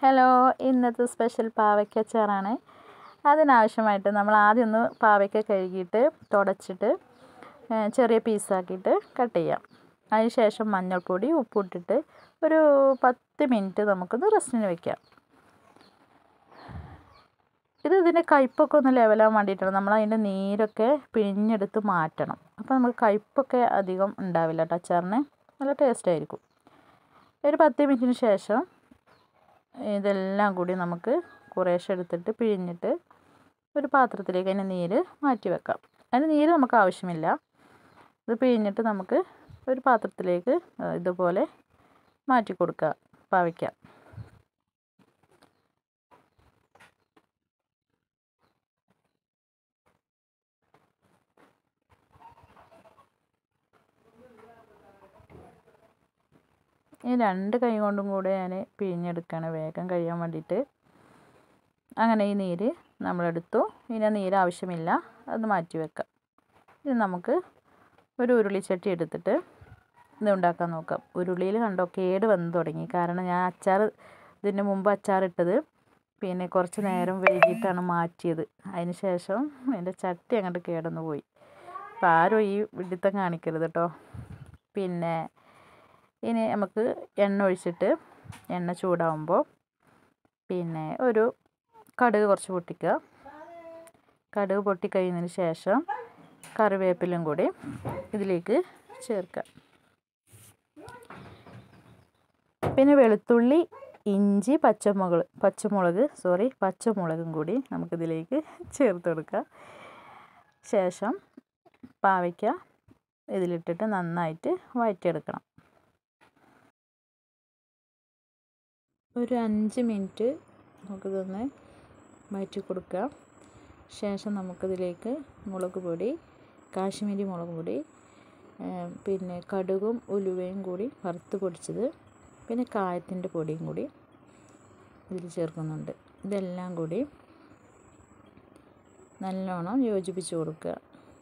hello ഇന്നത്തെ special പാവയ്ക്ക അച്ചാറാണ് അതിനാവശ്യമായിട്ട് നമ്മൾ ആദ്യം ഒന്ന് പാവയ്ക്ക കഴുകിയിട്ട് തുടച്ചിട്ട് ചെറിയ പീസാക്കിയിട്ട് കട്ട് ചെയ്യാം അതിന് ശേഷം മഞ്ഞൾപ്പൊടി ഉപ്പിട്ടിട്ട് ഒരു പത്ത് മിനിറ്റ് നമുക്കൊന്ന് റെസ്റ്റിന് വെക്കാം ഇത് ഇതിൻ്റെ കയ്പ്പൊക്കെ ഒന്ന് ലെവലാകാൻ വേണ്ടിയിട്ടാണ് നമ്മൾ അതിൻ്റെ നീരൊക്കെ പിഴിഞ്ഞെടുത്ത് മാറ്റണം അപ്പോൾ നമുക്ക് കയ്പ്പൊക്കെ അധികം ഉണ്ടാവില്ല കേട്ടോ അച്ചാറിന് നല്ല ടേസ്റ്റ് ആയിരിക്കും ഒരു പത്ത് മിനിറ്റിന് ശേഷം ഇതെല്ലാം കൂടി നമുക്ക് കുറേശ്ശെ എടുത്തിട്ട് പിഴിഞ്ഞിട്ട് ഒരു പാത്രത്തിലേക്ക് അതിൻ്റെ നീര് മാറ്റി വെക്കാം അതിന് നീര് നമുക്ക് ആവശ്യമില്ല ഇത് പിഴിഞ്ഞിട്ട് നമുക്ക് ഒരു പാത്രത്തിലേക്ക് ഇതുപോലെ മാറ്റി കൊടുക്കുക പാവയ്ക്ക ഈ രണ്ട് കൈ കൊണ്ടും കൂടെ ഞാൻ പിഴിഞ്ഞെടുക്കുകയാണ് വേഗം കഴിയാൻ വേണ്ടിയിട്ട് അങ്ങനെ ഈ നീര് നമ്മളെടുത്തു ഇനി നീര് ആവശ്യമില്ല അത് മാറ്റി വെക്കാം ഇത് നമുക്ക് ഒരു ഉരുളിച്ചട്ടി എടുത്തിട്ട് ഇത് ഉണ്ടാക്കാൻ നോക്കാം ഉരുളിയിൽ കണ്ടോ കേട് വന്ന് തുടങ്ങി കാരണം ഞാൻ അച്ചാർ ഇതിന് മുമ്പ് അച്ചാറിട്ടത് പിന്നെ കുറച്ച് നേരം വൈകിട്ടാണ് മാറ്റിയത് അതിന് ശേഷം എൻ്റെ ചട്ടി അങ്ങോട്ട് കേടന്ന് പോയി അപ്പോൾ ആരും ഈ വിഡിത്തം കാണിക്കരുത് കേട്ടോ പിന്നെ ഇനി നമുക്ക് എണ്ണ ഒഴിച്ചിട്ട് എണ്ണ ചൂടാവുമ്പോൾ പിന്നെ ഒരു കടുക് കുറച്ച് പൊട്ടിക്കുക കടുക് പൊട്ടിക്കഴിഞ്ഞതിന് ശേഷം കറിവേപ്പിലും കൂടി ഇതിലേക്ക് ചേർക്കുക പിന്നെ വെളുത്തുള്ളി ഇഞ്ചി പച്ചമുളക് പച്ചമുളക് സോറി പച്ചമുളകും കൂടി നമുക്കിതിലേക്ക് ചേർത്ത് കൊടുക്കുക ശേഷം പാവയ്ക്ക ഇതിലിട്ടിട്ട് നന്നായിട്ട് വഴറ്റിയെടുക്കണം ഒരു അഞ്ച് മിനിറ്റ് നമുക്കിതൊന്ന് വഴറ്റി കൊടുക്കുക ശേഷം നമുക്കിതിലേക്ക് മുളക് പൊടി കാശ്മീരി മുളക് പൊടി പിന്നെ കടുകും ഉലുവയും കൂടി വറുത്ത് പൊടിച്ചത് പിന്നെ കായത്തിൻ്റെ പൊടിയും കൂടി ഇതിൽ ചേർക്കുന്നുണ്ട് ഇതെല്ലാം കൂടി നല്ലോണം യോജിപ്പിച്ച് കൊടുക്കുക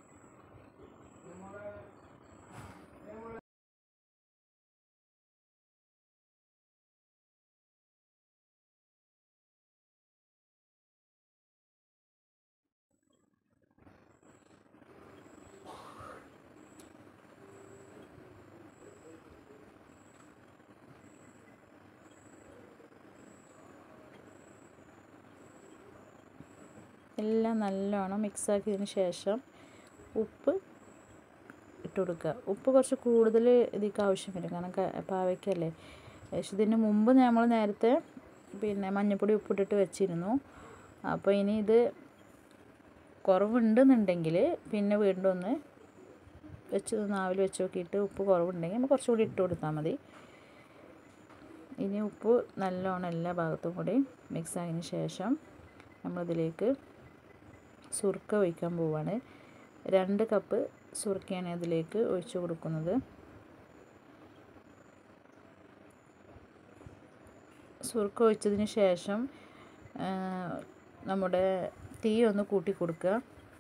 എല്ലാം നല്ലോണം മിക്സാക്കിയതിന് ശേഷം ഉപ്പ് ഇട്ട് കൊടുക്കുക ഉപ്പ് കുറച്ച് കൂടുതൽ ഇതിലേക്ക് ആവശ്യം വരും കാരണം പാവയ്ക്കല്ലേ പക്ഷെ ഇതിന് മുമ്പ് നമ്മൾ നേരത്തെ പിന്നെ മഞ്ഞൾപ്പൊടി ഉപ്പിട്ടിട്ട് വെച്ചിരുന്നു അപ്പോൾ ഇനി ഇത് കുറവുണ്ടെന്നുണ്ടെങ്കിൽ പിന്നെ വീണ്ടും ഒന്ന് വെച്ച് നാവിൽ വെച്ച് നോക്കിയിട്ട് ഉപ്പ് കുറവുണ്ടെങ്കിൽ നമ്മൾ കുറച്ചുകൂടി ഇട്ട് കൊടുത്താൽ മതി ഇനി ഉപ്പ് നല്ലോണം എല്ലാ ഭാഗത്തും കൂടി മിക്സ് ആയതിന് ശേഷം നമ്മളിതിലേക്ക് സുർക്ക ഒഴിക്കാൻ പോവുകയാണ് രണ്ട് കപ്പ് സുർക്കയാണ് ഇതിലേക്ക് ഒഴിച്ചു കൊടുക്കുന്നത് സുർക്ക ഒഴിച്ചതിന് ശേഷം നമ്മുടെ തീ ഒന്ന് കൂട്ടി കൊടുക്കുക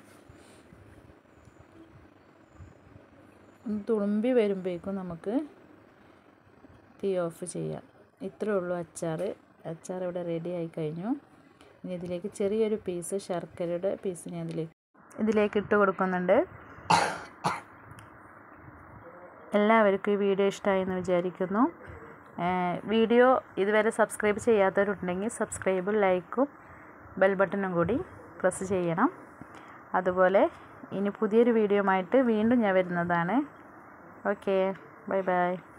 ഒന്ന് തുളുമ്പി വരുമ്പോഴേക്കും നമുക്ക് തീ ഓഫ് ചെയ്യാം ഇത്രയേ ഉള്ളൂ അച്ചാർ അച്ചാർ ഇവിടെ റെഡി ആയി കഴിഞ്ഞു ഇനി ഇതിലേക്ക് ചെറിയൊരു പീസ് ശർക്കരയുടെ പീസ് ഞാൻ ഇതിലേക്ക് ഇതിലേക്ക് ഇട്ട് കൊടുക്കുന്നുണ്ട് എല്ലാവർക്കും ഈ വീഡിയോ ഇഷ്ടമായി എന്ന് വിചാരിക്കുന്നു വീഡിയോ ഇതുവരെ സബ്സ്ക്രൈബ് ചെയ്യാത്തവരുണ്ടെങ്കിൽ സബ്സ്ക്രൈബും ലൈക്കും ബെൽ ബട്ടണും കൂടി പ്രസ് ചെയ്യണം അതുപോലെ ഇനി പുതിയൊരു വീഡിയോ ആയിട്ട് വീണ്ടും ഞാൻ വരുന്നതാണ് ഓക്കെ ബൈ ബൈ